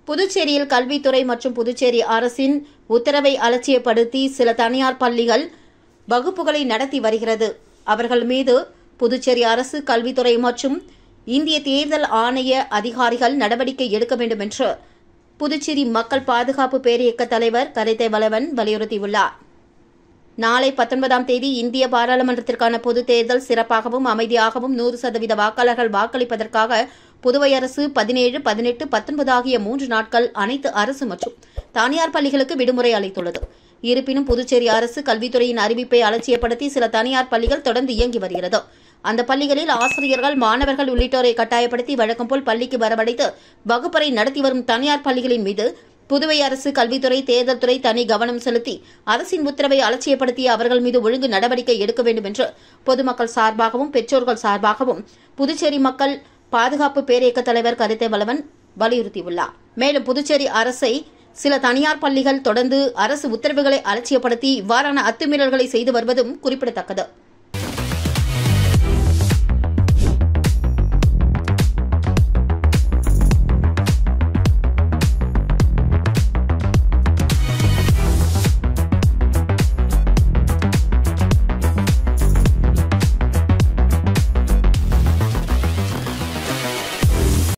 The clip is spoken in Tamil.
புதுச்சேரியில் கல்வித்துறை மற்றும் புதுச்சேரி அரசின் உத்தரவை அலட்சியப்படுத்தி சில தனியார் பள்ளிகள் வகுப்புகளை நடத்தி வருகிறது அவர்கள் மீது புதுச்சேரி அரசு கல்வித்துறை மற்றும் இந்திய தேர்தல் ஆணைய அதிகாரிகள் நடவடிக்கை எடுக்க வேண்டும் என்று புதுச்சேரி மக்கள் பாதுகாப்பு பேரியக்க தலைவர் கரைத்தை வளவன் வலியுறுத்தியுள்ளார் நாளை பத்தொன்பதாம் தேதி இந்திய பாராளுமன்றத்திற்கான பொதுத் தேர்தல் சிறப்பாகவும் அமைதியாகவும் நூறு சதவீத வாக்காளர்கள் வாக்களிப்பதற்காக புதுவை அரசு பதினேழு பதினெட்டு பத்தொன்பது ஆகிய மூன்று நாட்கள் அனைத்து அரசு மற்றும் தனியார் பள்ளிகளுக்கு விடுமுறை அளித்துள்ளது இருப்பினும் புதுச்சேரி அரசு கல்வித்துறையின் அறிவிப்பை அலட்சியப்படுத்தி சில தனியார் பள்ளிகள் தொடர்ந்து இயங்கி வருகிறது அந்த பள்ளிகளில் ஆசிரியர்கள் மாணவர்கள் உள்ளிட்டோரை கட்டாயப்படுத்தி வழக்கம் போல் பள்ளிக்கு வரவழைத்து வகுப்பறை நடத்தி வரும் தனியார் பள்ளிகளின் மீது புதுவை அரசு கல்வித்துறை தேர்தல் துறை தனி கவனம் செலுத்தி அரசின் உத்தரவை அலட்சியப்படுத்திய அவர்கள் மீது ஒழுங்கு நடவடிக்கை எடுக்க வேண்டும் என்று பொதுமக்கள் சார்பாகவும் பெற்றோர்கள் சார்பாகவும் புதுச்சேரி மக்கள் பாதுகாப்பு பேரியக்க தலைவர் கருத்தை வளவன் வலியுறுத்தியுள்ளார் மேலும் புதுச்சேரி அரசை சில தனியார் பள்ளிகள் தொடர்ந்து அரசு உத்தரவுகளை அலட்சியப்படுத்தி இவ்வாறான அத்துமீறல்களை செய்து வருவதும் குறிப்பிடத்தக்கது